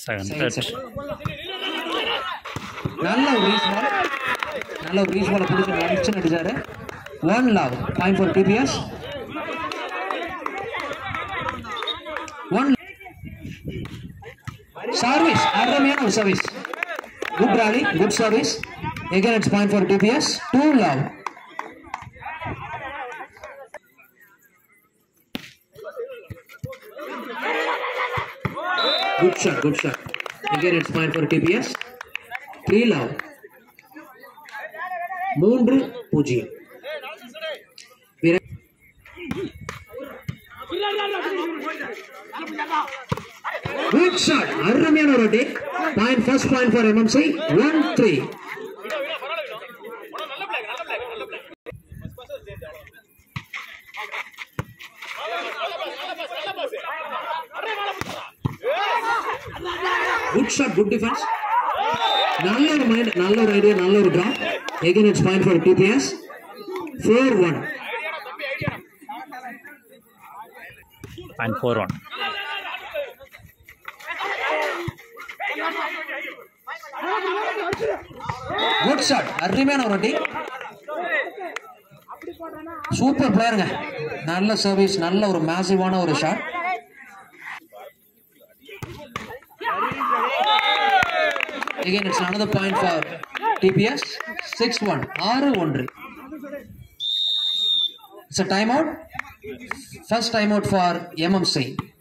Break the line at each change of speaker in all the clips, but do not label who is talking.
Second
second
set
set நல்ல ஒரு reach பால் நல்ல ஒரு ரீச் பாலை பிடிச்சி அடிச்சு நடிச்சாரு one love point for TPS one service அருமையான ஒரு service good rally good service again it's point for TPS two love Good shot, good shot. Again, it's point for TPS. Three love. மூன்று பூஜ்ஜியம் பிற- Good shot. அருமையான ஒரு day point first point for MMC one three good shot good defence நல்ல ஒரு mind நல்ல ஒரு idea நல்ல ஒரு draw again it's point for TPS four one
point four one
good shot அருமையான ஒரு டீ சூப்பர் பிளேயருங்க நல்ல சர்வீஸ் நல்ல ஒரு மேசிவான ஒரு shot Again, it's another point for TPS. 6-1. ஆறு ஒன்று It's a timeout. First timeout for MMC.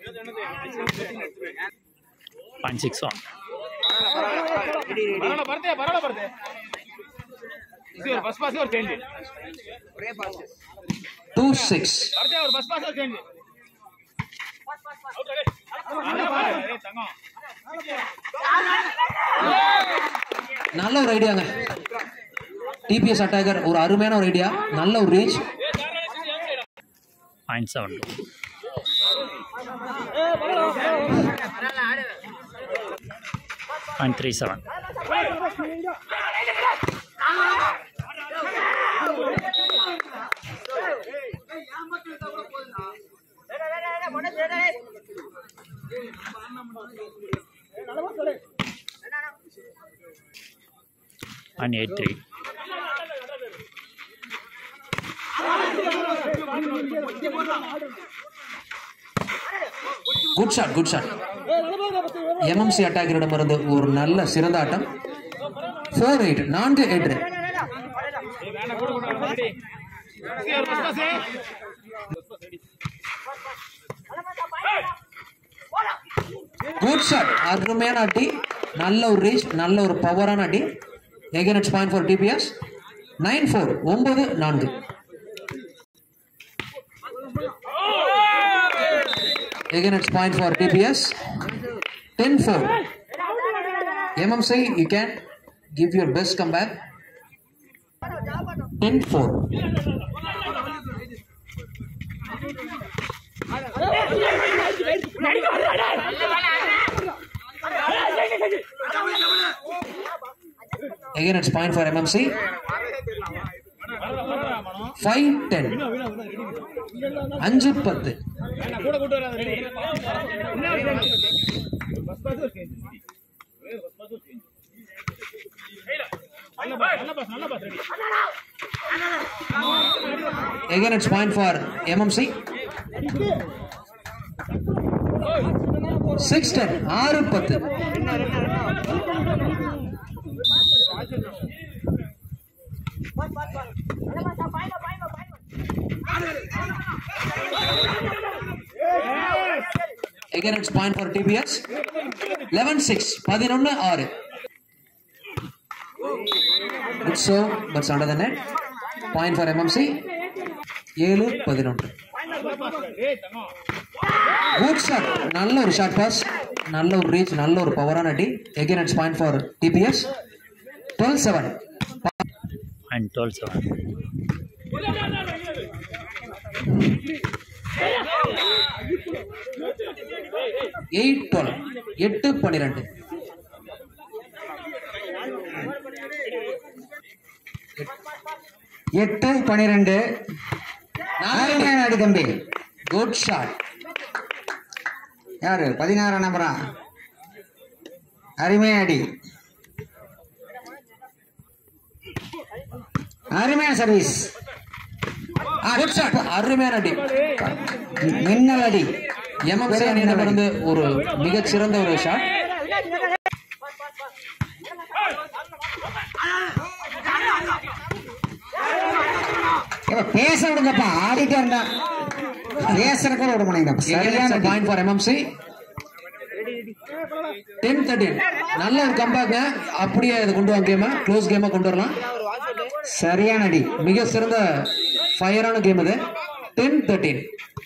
Point six one
ಬರೋಣ ಬರ್ತೆ ಬರೋಣ ಬರ್ತೆ ಇವ್ರು ಬಸ್ ಪಾಸ್ ಅವ್ರು ಚೇಂಜ್
2-6.
ಬರ್ತೆ ಅವ್ರು ಬಸ್ ಪಾಸ್ ಅವ್ರು ಚೇಂಜ್ தங்கம்
நல்ல ஒரு ஐடியாங்க டிபிஎஸ் அட்டாக்கர் ஒரு அருமையான ஒரு ஐடியா நல்ல ஒரு reach
point seven two point three seven point eight three
good shot good shot MMC அட்டாக்கரிடமிருந்து ஒரு நல்ல சிறந்த ஆட்டம் ஃபோர் எயிட் நான்கு எட்டு
வேண்டாம் கூட கூட ரெடி இவர் பஸ் பாஸ்
குட் ஷாட் அருமையான அடி நல்ல ஒரு ரீச் நல்ல ஒரு பவரான அடி again it's point for TPS nine four ஒன்பது நான்கு again it's point for TPS ten four MMC you can give your best come back ten four Again, it's point for MMC. Five ten. அஞ்சு பத்து
வேண்டாம் கூட கூட்டு வராது ready bus pass ஒரு change bus pass ஒரு சேஞ்ச் நல்ல pass நல்ல பாஸ் நல்ல pass ready
Again, it's point for MMC. Six ten. ஆறு பத்து Again, it's point for TPS. 11-6. பதினொன்னு ஆறு Good serve, but under the net. Point for MMC. ஏழு பதினொன்று
ஏய் தங்கம்
குட் ஷாட் நல்ல ஒரு ஷாட் பாஸ் நல்ல ஒரு ரீச் நல்ல ஒரு பவரான அடி again it's point for TPS twelve seven
point twelve seven
eight twelve எட்டு பன்னிரெண்டு
எட்டு பனிரெண்டு அருமையான அடி தம்பி
குட் ஷாட்
யாரு பதினாறாம் நம்பரா அருமையான அடி அருமையான சர்வீஸ்
குட் ஷாட் அருமையான அடி
மின்னல் அடி
எம்எம்சி அணியிடமிருந்து ஒரு மிகச்சிறந்த ஒரு ஷாட்
இப்ப பேச விடுங்கப்பா ஆடிட்டே இருந்தா பேசுற கூட விட மாட்டேங்க சரியான அடி.
Point for MMC ten thirteen நல்ல ஒரு கம்பேக் அப்படியே இதை கொண்டு வாங்க கேம க்ளோஸ் கேமா கொண்டு வரலாம்
சரியான அடி
மிக சிறந்த ஃபயரான கேம் இது டென் தேர்ட்டீன்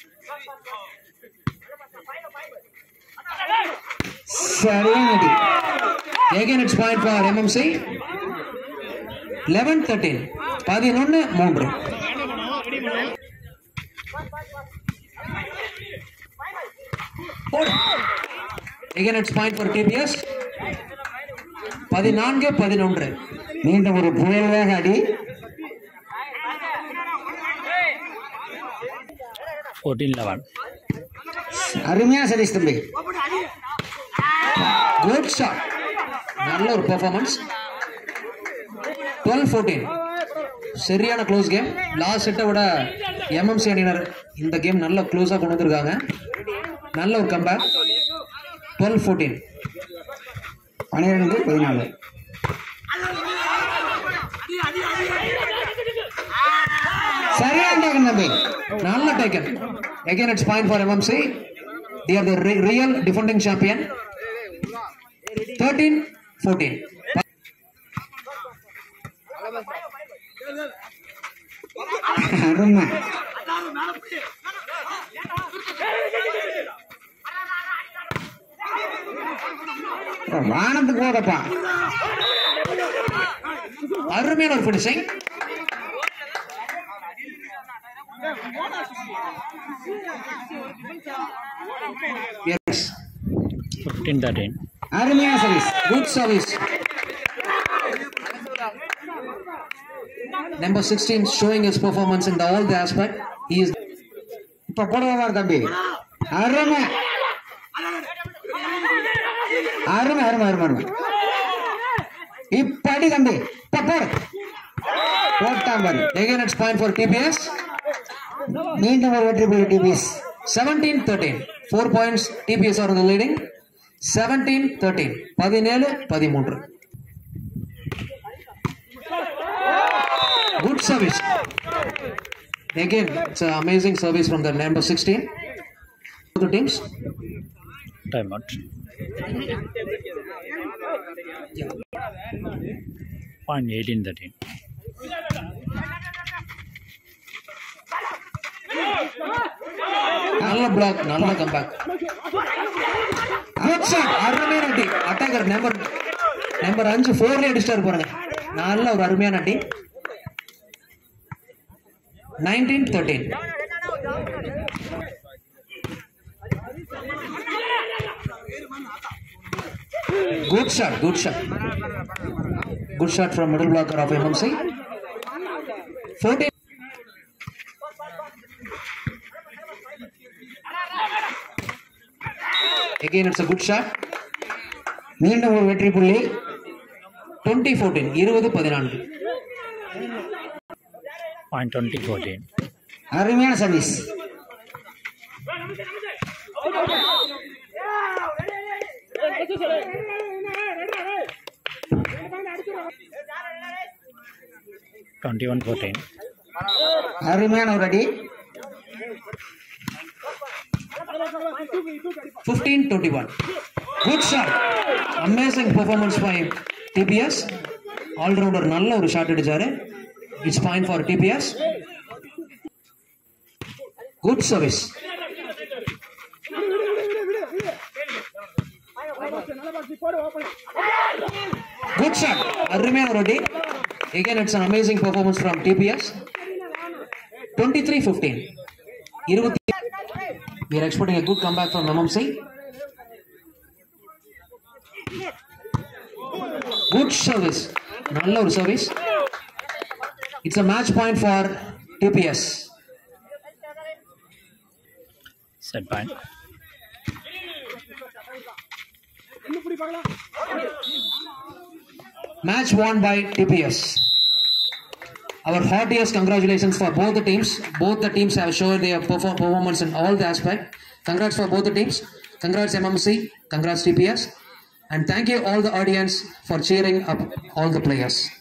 சரியான அடி
again it's point for MMC eleven thirteen பதினொன்று மூன்று again it's point for TPS பதினான்கு பதினொன்று
மீண்டும் ஒரு புயல் வேக அடி
ஃபோர்டீன் லெவன்
அருமையான சதீஷ் தம்பி
குட் ஷாட் நல்ல ஒரு பெர்ஃபார்மன்ஸ் டுவெல் ஃபோர்டீன் சரியான க்ளோஸ் கேம் லாஸ்ட் செட்டை விட எம்எம்சி அணியினர் இந்த கேம் நல்ல க்ளோஸாக கொண்டு வந்திருக்காங்க நல்ல ஒரு கம்பேக் டுவெல் ஃபோர்டீன்
பன்னிரெண்டு பதினாலு சரியான டேக்கன் தம்பி
நல்ல taken again it's point for MMC they are the re- real defending champion 13 14
அருமை வானத்துக்கு போதப்பா
அருமையான ஒரு finishing yes
ஃபிஃப்டீன் தேர்ட்டீன்
அருமையான service
good service number 16 showing his performance in the, all the aspect he is
இப்ப போடுவார் தம்பி அருமை அருமை அருமை அருமை அருமை இப்ப அடி தம்பி இப்ப போடு போட்டான் பாரு
again it's point for TPS
மீண்டும் ஒரு வெற்றி புள்ளி TPS
17 13 4 points TPS are the leading 17 13 17 13 good service again it's an amazing service from the number 16 the teams
time out point eighteen thirteen
நல்ல பிளாக் நல்ல கம்பேக் குட் ஷாட் அருமையான அடி attacker number number அஞ்சு ஃபோர்ல அடிச்சிட்டாரு பாருங்க நல்ல ஒரு அருமையான அடி nineteen thirteen good shot good shot good shot from middle blocker of MMC fourteen again it's a good shot
மீண்டும் ஒரு வெற்றி புள்ளி
20 14 இருபது பதினான்கு
பாயிண்ட் டுவெண்ட்டி ஃபோர்டீன்
அருமையான சர்வீஸ்
டுவெண்ட்டி ஒன் ஃபோர்டீன்
அருமையான ஒரு அடி
15 21 good shot amazing performance by TPS allrounder நல்ல ஒரு ஷாட் அடிச்சாரு it's point for TPS good service good shot அருமையான ஒரு அடி again it's an amazing performance from TPS 23 15 இருபத்தி we are expecting a good comeback from MMC good service நல்ல ஒரு service இட்ஸ் a match point for TPS
set point
Match won by TPS. Our heartiest congratulations for both the teams. Both the teams have shown their perform- performance in all the aspect. Congrats for both the teams. Congrats MMC. Congrats TPS. And thank you all the audience for cheering up all the players.